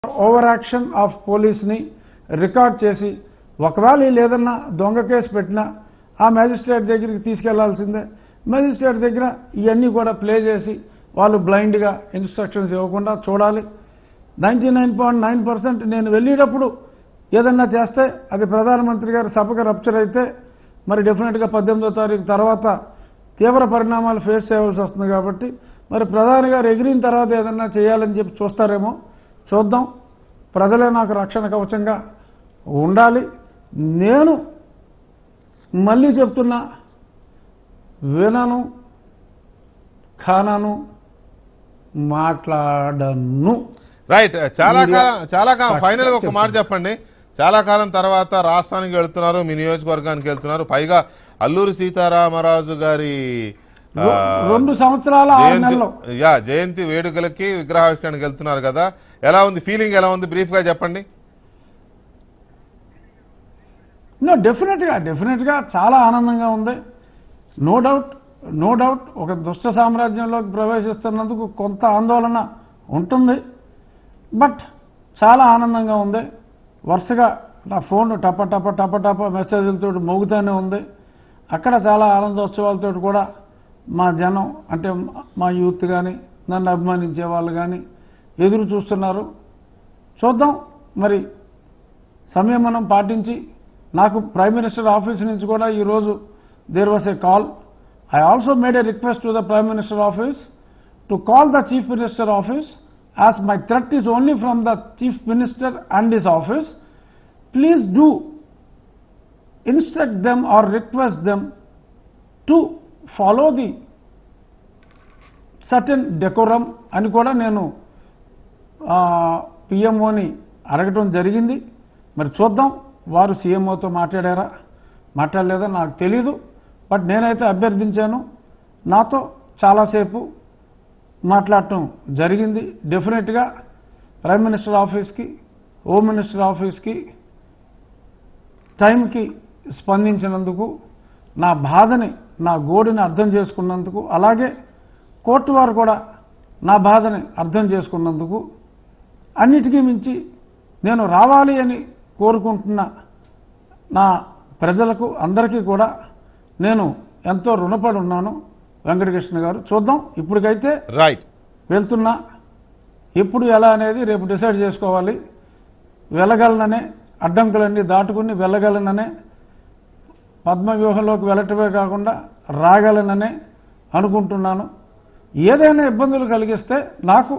Over action of పోలీస్ని record చేసి ఒకవేళ వీళ్ళు ఏదన్నా దొంగ కేసు పెట్టినా ఆ మ్యాజిస్ట్రేట్ దగ్గరికి తీసుకెళ్లాల్సిందే మ్యాజిస్ట్రేట్ దగ్గర ఇవన్నీ కూడా ప్లే చేసి వాళ్ళు బ్లైండ్గా ఇన్స్ట్రక్షన్స్ ఇవ్వకుండా చూడాలి ninety nine point nine percent నేను వెళ్ళేటప్పుడు ఏదన్నా చేస్తే అది ప్రధానమంత్రి గారి సభకు రప్చర్ అయితే మరి డెఫినెట్గా పద్దెనిమిదో తారీఖు తర్వాత తీవ్ర పరిణామాలు ఫేస్ చేయవలసి వస్తుంది కాబట్టి మరి ప్రధాని గారు ఎగిరిన తర్వాత ఏదన్నా చేయాలని చెప్పి చూస్తారేమో చూద్దాం ప్రజలే నాకు రక్షణ కవచంగా ఉండాలి నేను మళ్ళీ చెప్తున్నా వినను ఖానను మాట్లాడను రైట్ చాలా మీడియా కాలం చాలా కాలం పట్ల ఫైనల్ గా ఒక మాట చెప్తాను. చెప్పండి చాలా కాలం తర్వాత రాష్ట్రానికి వెళ్తున్నారు మీ నియోజకవర్గానికి వెళ్తున్నారు పైగా అల్లూరి సీతారామరాజు గారి ఆ, రె- రెండు సంవత్సరాల ఆరు జయంతి నెలలు యా జయంతి వేడుకలకి విగ్రహావిష్కరణకి వెళ్తున్నారు కదా ఎలా ఉంది ఫీలింగ్ ఎలా ఉంది బ్రీఫ్ గా చెప్పండి నో డెఫినెట్గా డెఫినెట్గా చాలా ఆనందంగా ఉంది నో డౌట్ నో డౌట్ ఒక దుష్ట సామ్రాజ్యంలోకి ప్రవేశిస్తున్నందుకు కొంత ఆందోళన ఉంటుంది బట్ చాలా ఆనందంగా ఉంది వరుసగా నా ఫోన్ టప టప టప టప మెసేజ్లతో మోగుతూనే ఉంది అక్కడ చాలా ఆనందోత్సవాలతో కూడా మా జనం అంటే మా యూత్ కానీ నన్ను అభిమానించే వాళ్ళు కానీ ఎదురు చూస్తున్నారు చూద్దాం మరి సంయమనం పాటించి నాకు ప్రైమ్ మినిస్టర్ ఆఫీస్ నుంచి కూడా ఈరోజు there was a call I also made a request to the prime minister office to call the chief minister office as my threat is only from the chief minister and his office please do instruct them or request them to follow the certain decorum అని కూడా నేను పిఎంఓని అడగటం జరిగింది మరి చూద్దాం వారు సీఎంఓతో మాట్లాడారా మాట్లాడలేదా నాకు తెలీదు బట్ నేనైతే అభ్యర్థించాను నాతో చాలాసేపు మాట్లాడటం జరిగింది డెఫినెట్గా ప్రైమ్ మినిస్టర్ ఆఫీస్కి హోమ్ మినిస్టర్ ఆఫీస్కి టైంకి స్పందించినందుకు నా బాధని నా గోడుని అర్థం చేసుకున్నందుకు అలాగే కోర్టు వారు కూడా నా బాధని అర్థం చేసుకున్నందుకు అన్నిటికీ మించి నేను రావాలి అని కోరుకుంటున్న నా ప్రజలకు అందరికీ కూడా నేను ఎంతో రుణపడి ఉన్నాను వెంకటకృష్ణ గారు చూద్దాం ఇప్పటికైతే రైట్ వెళ్తున్నా ఎప్పుడు ఎలా అనేది రేపు డిసైడ్ చేసుకోవాలి వెళ్ళగలననే అడ్డంకులన్నీ దాటుకుని వెళ్ళగలననే పద్మవ్యూహంలోకి వెళ్ళటమే కాకుండా రాగలననే అనుకుంటున్నాను ఏదైనా ఇబ్బందులు కలిగిస్తే నాకు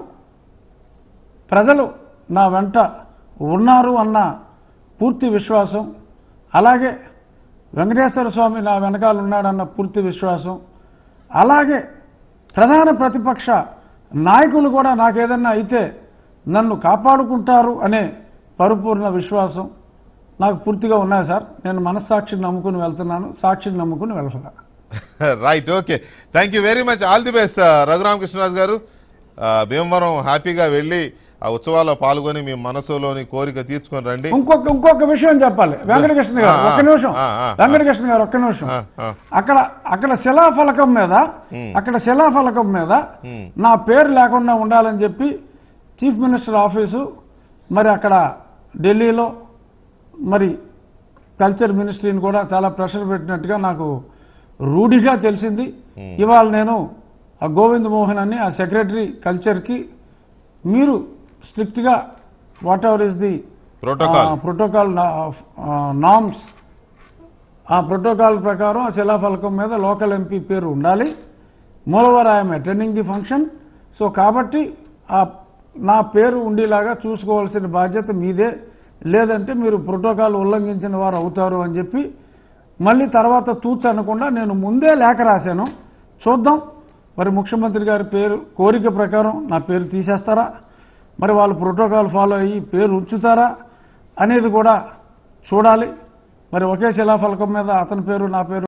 ప్రజలు నా వెంట ఉన్నారు అన్న పూర్తి విశ్వాసం అలాగే వెంకటేశ్వర స్వామి నా వెనకాల ఉన్నాడన్న పూర్తి విశ్వాసం అలాగే ప్రధాన ప్రతిపక్ష నాయకులు కూడా నాకేదన్నా అయితే నన్ను కాపాడుకుంటారు అనే పరిపూర్ణ విశ్వాసం నాకు పూర్తిగా ఉన్నాయి సార్ నేను మనస్సాక్షిని నమ్ముకుని వెళ్తున్నాను సాక్షిని నమ్ముకుని వెళ్తున్నా right okay thank you very much all the best Raghurama Krishna Raju గారు ఆ, భీమవరం హ్యాపీగా వెళ్ళి ఆ ఉత్సవాల్లో పాల్గొని మీ మనసులోని కోరిక తీర్చుకొని రండి ఇంకొక ఇంకొక విషయం చెప్పాలి వెంకటకృష్ణ గారు ఆ, ఒక్క నిమిషం ఆ, ఆ, ఆ. వెంకటకృష్ణ గారు ఒక్క నిమిషం ఆ, ఆ. అక్కడ అక్కడ శిలాఫలకం మీద అక్కడ శిలాఫలకం మీద Hmm. నా పేరు లేకుండా ఉండాలని చెప్పి చీఫ్ మినిస్టర్ ఆఫీసు మరి అక్కడ ఢిల్లీలో మరి కల్చర్ మినిస్ట్రీని కూడా చాలా ప్రెషర్ పెట్టినట్టుగా నాకు రూఢిగా తెలిసింది ఇవాళ నేను ఆ గోవింద్ మోహన్ అని ఆ సెక్రటరీ కల్చర్కి మీరు స్ట్రిక్ట్గా whatever is the protocol protocol norms ఆ ప్రోటోకాల్ ప్రకారం ఆ శిలాఫలకం మీద లోకల్ ఎంపీ పేరు ఉండాలి moreover I'm attending the function so కాబట్టి ఆ నా పేరు ఉండేలాగా చూసుకోవాల్సిన బాధ్యత మీదే లేదంటే మీరు ప్రోటోకాల్ ఉల్లంఘించిన వారు అవుతారు అని చెప్పి మళ్ళీ తర్వాత తూచ అనకుండా నేను ముందే లేఖ రాశాను చూద్దాం మరి ముఖ్యమంత్రి గారి పేరు కోరిక ప్రకారం నా పేరు తీసేస్తారా మరి వాళ్ళు ప్రోటోకాల్ ఫాలో అయ్యి పేరు ఉంచుతారా అనేది కూడా చూడాలి మరి ఒకే శిలాఫలకం మీద అతని పేరు నా పేరు